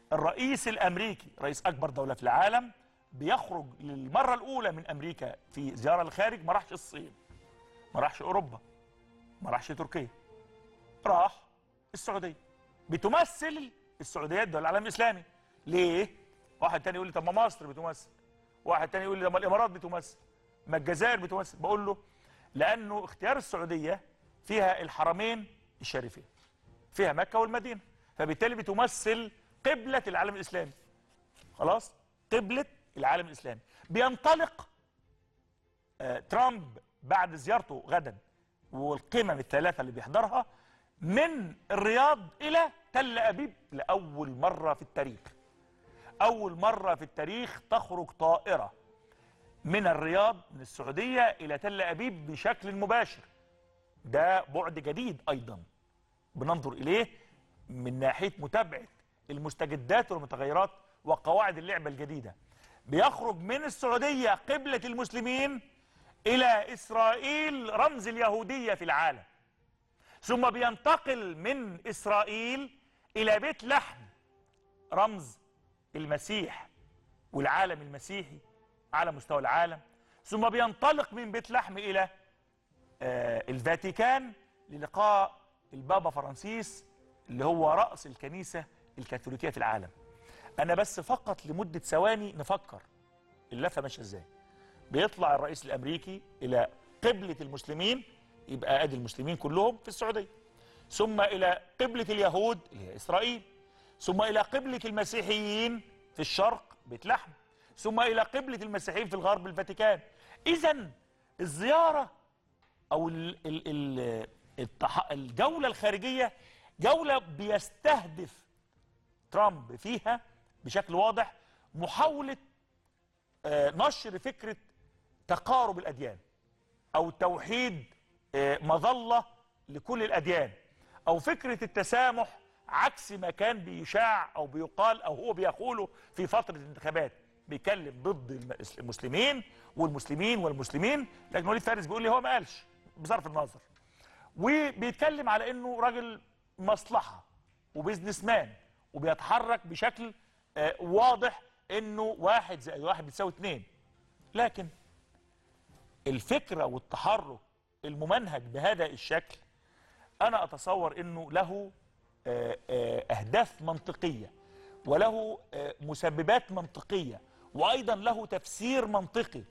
الرئيس الامريكي رئيس اكبر دوله في العالم بيخرج للمره الاولى من امريكا في زياره للخارج ما راحش الصين ما راحش اوروبا ما راحش تركيا راح السعوديه بتمثل السعوديه الدول العالم الاسلامي ليه واحد تاني يقول لي طب ما مصر بتمثل واحد تاني يقول لي طب ما الامارات بتمثل ما الجزائر بتمثل بقول له لانه اختيار السعوديه فيها الحرمين الشريفين فيها مكه والمدينه فبالتالي بتمثل قبله العالم الاسلامي خلاص قبله العالم الاسلامي بينطلق آه ترامب بعد زيارته غدا والقمم الثلاثه اللي بيحضرها من الرياض الى تل ابيب لاول مره في التاريخ اول مره في التاريخ تخرج طائره من الرياض من السعوديه الى تل ابيب بشكل مباشر ده بعد جديد ايضا بننظر اليه من ناحيه متابعه المستجدات والمتغيرات وقواعد اللعبه الجديده بيخرج من السعوديه قبله المسلمين الى اسرائيل رمز اليهوديه في العالم ثم بينتقل من اسرائيل الى بيت لحم رمز المسيح والعالم المسيحي على مستوى العالم ثم بينطلق من بيت لحم الى آه الفاتيكان للقاء البابا فرانسيس اللي هو رأس الكنيسة الكاثوليكية في العالم أنا بس فقط لمدة ثواني نفكر اللفة ماشية إزاي بيطلع الرئيس الأمريكي إلى قبلة المسلمين يبقى أدي المسلمين كلهم في السعودية ثم إلى قبلة اليهود اللي هي إسرائيل ثم إلى قبلة المسيحيين في الشرق بيت لحم ثم إلى قبلة المسيحيين في الغرب الفاتيكان إذا الزيارة أو ال ال ال التح... الجولة الخارجية جولة بيستهدف ترامب فيها بشكل واضح محاولة آه نشر فكرة تقارب الأديان أو توحيد آه مظلة لكل الأديان أو فكرة التسامح عكس ما كان بيشاع أو بيقال أو هو بيقوله في فترة الانتخابات بيتكلم ضد المسلمين والمسلمين والمسلمين لكن وليد فارس بيقول لي هو ما قالش بصرف النظر وبيتكلم على انه راجل مصلحه وبزنس مان وبيتحرك بشكل آه واضح انه واحد زائد واحد بتساوي اتنين لكن الفكره والتحرك الممنهج بهذا الشكل انا اتصور انه له آه آه اهداف منطقيه وله مسببات منطقيه وايضا له تفسير منطقي